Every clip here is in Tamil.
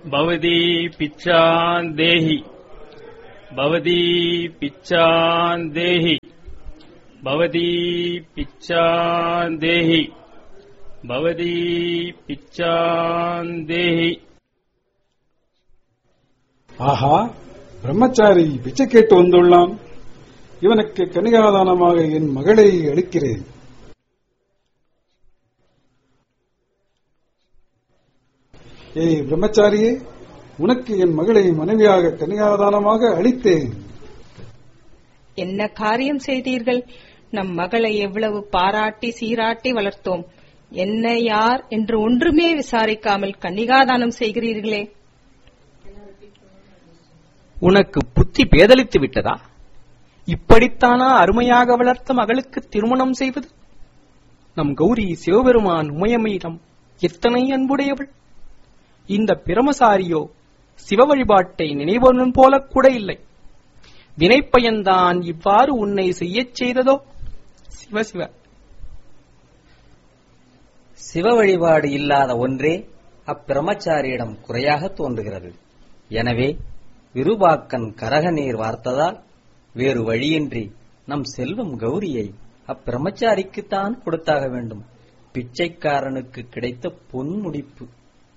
भवती पिच्छान् देहि भवती पिच्छान् देहि भवती पिच्छान् देहि भवती पिच्छान् देहि ஆஹா பிரம்மச்சாரி பிச்சை கேட்டு வந்துள்ளான் இவனுக்கு கனிகாதானமாக என் மகளை அளிக்கிறேன் ஏய் பிரம்மச்சாரியே உனக்கு என் மகளை மனைவியாக கனிகாதானமாக அளித்தேன் என்ன காரியம் செய்தீர்கள் நம் மகளை எவ்வளவு பாராட்டி சீராட்டி வளர்த்தோம் என்ன யார் என்று ஒன்றுமே விசாரிக்காமல் கன்னிகாதானம் செய்கிறீர்களே உனக்கு புத்தி பேதலித்து விட்டதா இப்படித்தானா அருமையாக வளர்த்த மகளுக்கு திருமணம் செய்வது நம் கௌரி சிவபெருமான் உமையம்மையிடம் எத்தனை அன்புடையவள் இந்த பிரமசாரியோ சிவ வழிபாட்டை நினைவனும் போல கூட இல்லை வினைப்பயன்தான் இவ்வாறு உன்னை செய்யச் செய்ததோ சிவ சிவ சிவ வழிபாடு இல்லாத ஒன்றே அப்பிரமச்சாரியிடம் குறையாக தோன்றுகிறது எனவே விருபாக்கன் கரக நீர் வார்த்ததால் வேறு வழியின்றி நம் செல்வம் கௌரியை அப்பிரமச்சாரிக்குத்தான் கொடுத்தாக வேண்டும் பிச்சைக்காரனுக்கு கிடைத்த பொன்முடிப்பு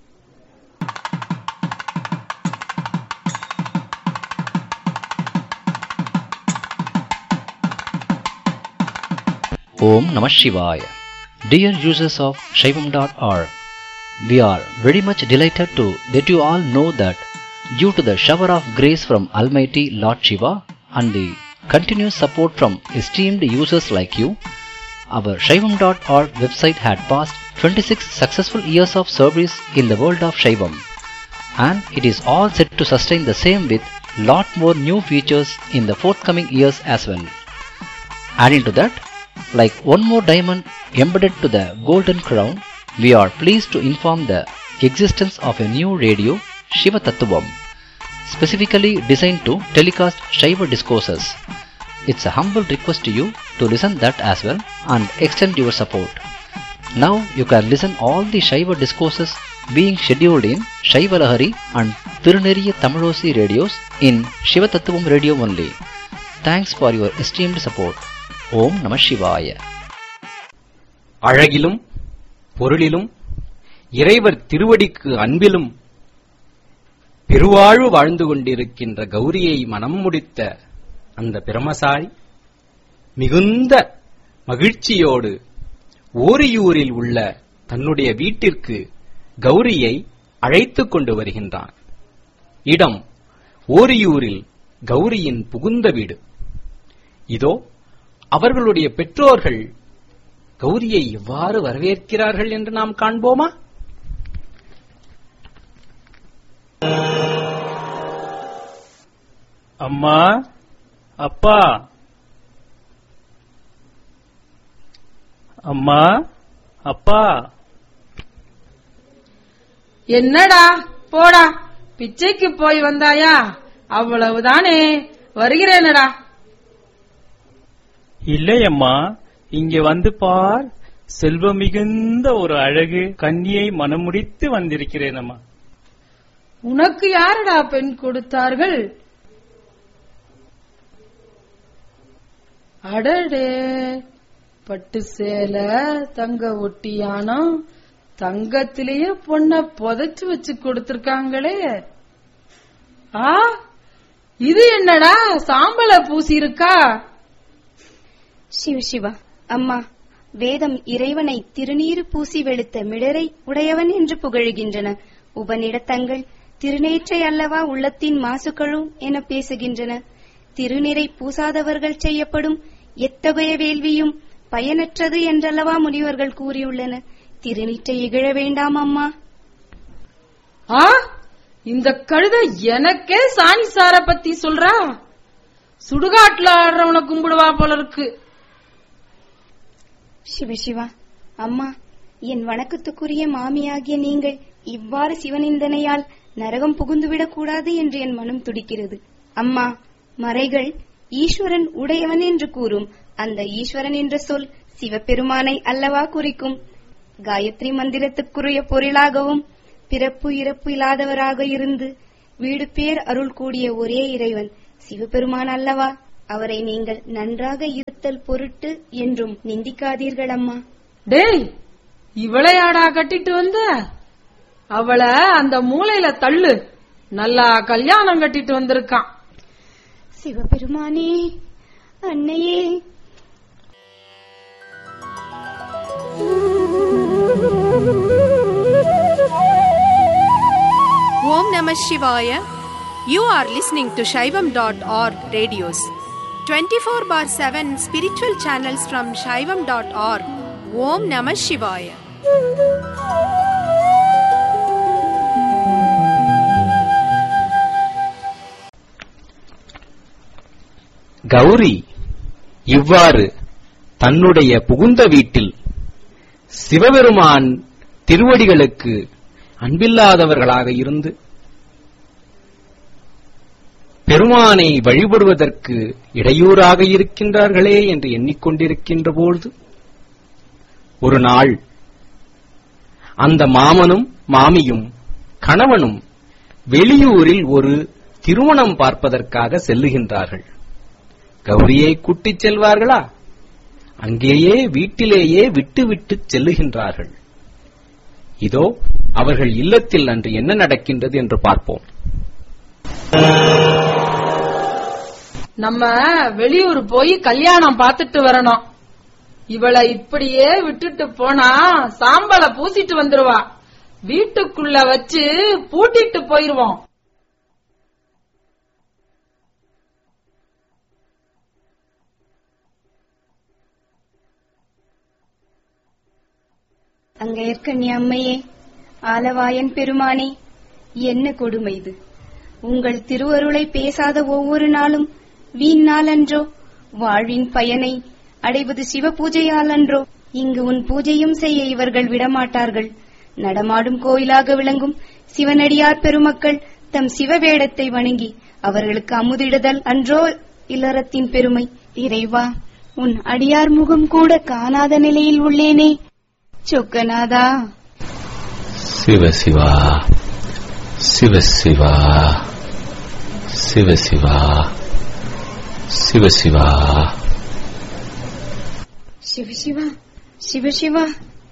Om Namah Shivaya. Dear users of Shaivam.org, we are very much delighted to let you all know that due to the shower of grace from Almighty Lord Shiva and the continuous support from esteemed users like you, our Shaivam.org website had passed 26 successful years of service in the world of Shaivam and it is all set to sustain the same with lot more new features in the forthcoming years as well. Adding to that, like one more diamond embedded to the golden crown, we are pleased to inform the existence of a new radio, Shiva Tattvam, specifically designed to telecast Shiva discourses. It's a humble request to you to listen that as well and extend your support. Now you can listen all the Shiva discourses being scheduled in Shiva Lahari and Tiruneriya Tamilosi radios in Shiva Tattvam radio only. Thanks for your esteemed support. ஓம் நம சிவாய அழகிலும் பொருளிலும் இறைவர் திருவடிக்கு அன்பிலும் பெருவாழ்வு வாழ்ந்து கொண்டிருக்கின்ற கௌரியை மனம் முடித்த அந்த பிரமசாரி மிகுந்த மகிழ்ச்சியோடு ஓரியூரில் உள்ள தன்னுடைய வீட்டிற்கு கௌரியை அழைத்துக் கொண்டு வருகின்றான் இடம் ஓரியூரில் கௌரியின் புகுந்த வீடு இதோ அவர்களுடைய பெற்றோர்கள் கௌரியை எவ்வாறு வரவேற்கிறார்கள் என்று நாம் காண்போமா அம்மா அப்பா அம்மா அப்பா என்னடா போடா பிச்சைக்கு போய் வந்தாயா அவ்வளவுதானே வருகிறேனடா இல்லையம்மா இங்க வந்து பார் செல்வம் மிகுந்த ஒரு அழகு கன்னியை மனமுடித்து வந்திருக்கிறேன் அம்மா உனக்கு யாரடா பெண் கொடுத்தார்கள் அடடே பட்டு சேலை தங்க ஒட்டியானம் தங்கத்திலேயே பொண்ண புதைச்சு வச்சு கொடுத்திருக்காங்களே ஆ இது என்னடா சாம்பல பூசி இருக்கா சிவ சிவா அம்மா வேதம் இறைவனை திருநீறு பூசி வெளுத்த மிடரை உடையவன் என்று புகழுகின்றன உபநிடத்தங்கள் திருநேற்றை அல்லவா உள்ளத்தின் மாசுக்களும் என பேசுகின்றன திருநிறை பூசாதவர்கள் செய்யப்படும் எத்தகைய வேள்வியும் பயனற்றது என்றல்லவா முனிவர்கள் கூறியுள்ளனர் திருநீற்றை இகழ வேண்டாம் அம்மா ஆ இந்த கழுத எனக்கே சாணி சார பத்தி சொல்றா சுடுகாட்டுல ஆடுறவனை கும்பிடுவா போல இருக்கு சிவசிவா அம்மா என் வணக்கத்துக்குரிய மாமியாகிய நீங்கள் இவ்வாறு சிவனிந்தனையால் நரகம் புகுந்துவிடக் கூடாது என்று என் மனம் துடிக்கிறது அம்மா மறைகள் ஈஸ்வரன் உடையவன் என்று கூறும் அந்த ஈஸ்வரன் என்ற சொல் சிவபெருமானை அல்லவா குறிக்கும் காயத்ரி மந்திரத்துக்குரிய பொருளாகவும் பிறப்பு இறப்பு இல்லாதவராக இருந்து வீடு பேர் அருள் கூடிய ஒரே இறைவன் சிவபெருமான் அல்லவா அவரை நீங்கள் நன்றாக இருத்தல் பொருட்டு என்றும் நிந்திக்காதீர்கள் அம்மா டேய் இவளையாடா கட்டிட்டு வந்த அவளை அந்த மூலையில தள்ளு நல்லா கல்யாணம் கட்டிட்டு வந்திருக்கான் சிவபெருமானே அன்னையே Om Namah Shivaya. You are listening to Shaivam.org radios. 24 bar 7 spiritual channels from Shaivam.org. Om Namah Shivaya. Gowri இவ்வாறு தன்னுடைய புகுந்த வீட்டில் சிவபெருமான் திருவடிகளுக்கு அன்பில்லாதவர்களாக இருந்து பெருமானை வழிபடுவதற்கு இடையூறாக இருக்கின்றார்களே என்று எண்ணிக்கொண்டிருக்கின்ற பொழுது ஒரு நாள் அந்த மாமனும் மாமியும் கணவனும் வெளியூரில் ஒரு திருமணம் பார்ப்பதற்காக செல்லுகின்றார்கள் கௌரியை கூட்டிச் செல்வார்களா அங்கேயே வீட்டிலேயே விட்டுவிட்டு செல்லுகின்றார்கள் இதோ அவர்கள் இல்லத்தில் அன்று என்ன நடக்கின்றது என்று பார்ப்போம் நம்ம வெளியூர் போய் கல்யாணம் பார்த்துட்டு வரணும் இவளை இப்படியே விட்டுட்டு போனா சாம்பலை பூசிட்டு வந்துருவா வீட்டுக்குள்ள வச்சு பூட்டிட்டு போயிருவோம் அங்கையர்க்கண்ணி அம்மையே ஆலவாயன் பெருமானே என்ன கொடுமை இது உங்கள் திருவருளை பேசாத ஒவ்வொரு நாளும் வீண் நாளன்றோ வாழ்வின் பயனை அடைவது சிவ பூஜையாலன்றோ இங்கு உன் பூஜையும் செய்ய இவர்கள் விடமாட்டார்கள் நடமாடும் கோயிலாக விளங்கும் சிவனடியார் பெருமக்கள் தம் சிவ வேடத்தை வணங்கி அவர்களுக்கு அமுதிடுதல் அன்றோ இல்லறத்தின் பெருமை இறைவா உன் அடியார் முகம் கூட காணாத நிலையில் உள்ளேனே சொக்கநாதா சிவசிவா சிவசிவா சிவசிவா சிவசிவா சிவசிவா சிவசிவா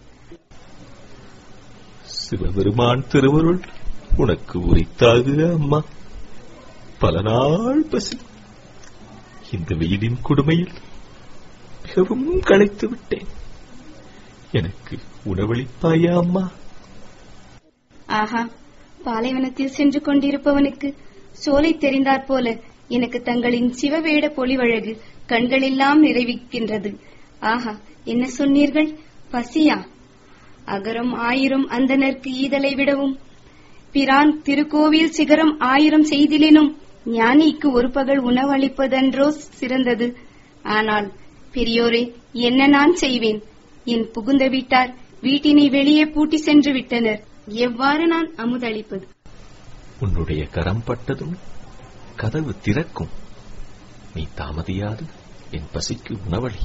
சிவபெருமான் திருவருள் உனக்கு உரித்தாகு அம்மா பல நாள் பசி இந்த வெயிலின் கொடுமையில் மிகவும் களைத்து விட்டேன் எனக்கு உணவளிப்பாயா அம்மா ஆஹா பாலைவனத்தில் சென்று கொண்டிருப்பவனுக்கு சோலை தெரிந்தாற் போல எனக்கு தங்களின் சிவவேட பொலிவழகு கண்களெல்லாம் நிறைவிக்கின்றது ஆஹா என்ன சொன்னீர்கள் பசியா அகரம் ஆயிரம் அந்தனர்க்கு ஈதலை விடவும் பிரான் திருக்கோவில் சிகரம் ஆயிரம் செய்திலினும் ஞானிக்கு ஒரு பகல் உணவளிப்பதன்றோ சிறந்தது ஆனால் பெரியோரே என்ன நான் செய்வேன் என் புகுந்த வீட்டார் வீட்டினை வெளியே பூட்டி சென்று விட்டனர் எவ்வாறு நான் அமுதளிப்பது உன்னுடைய கரம் பட்டதும் கதவு திறக்கும் நீ தாமதியாது என் பசிக்கு உணவளி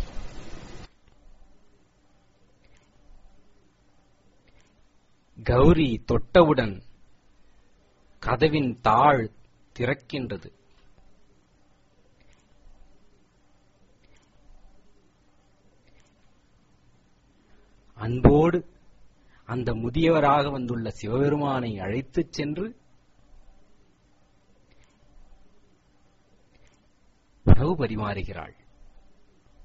கௌரி தொட்டவுடன் கதவின் தாழ் திறக்கின்றது அன்போடு அந்த முதியவராக வந்துள்ள சிவபெருமானை அழைத்துச் சென்று உணவு பரிமாறுகிறாள்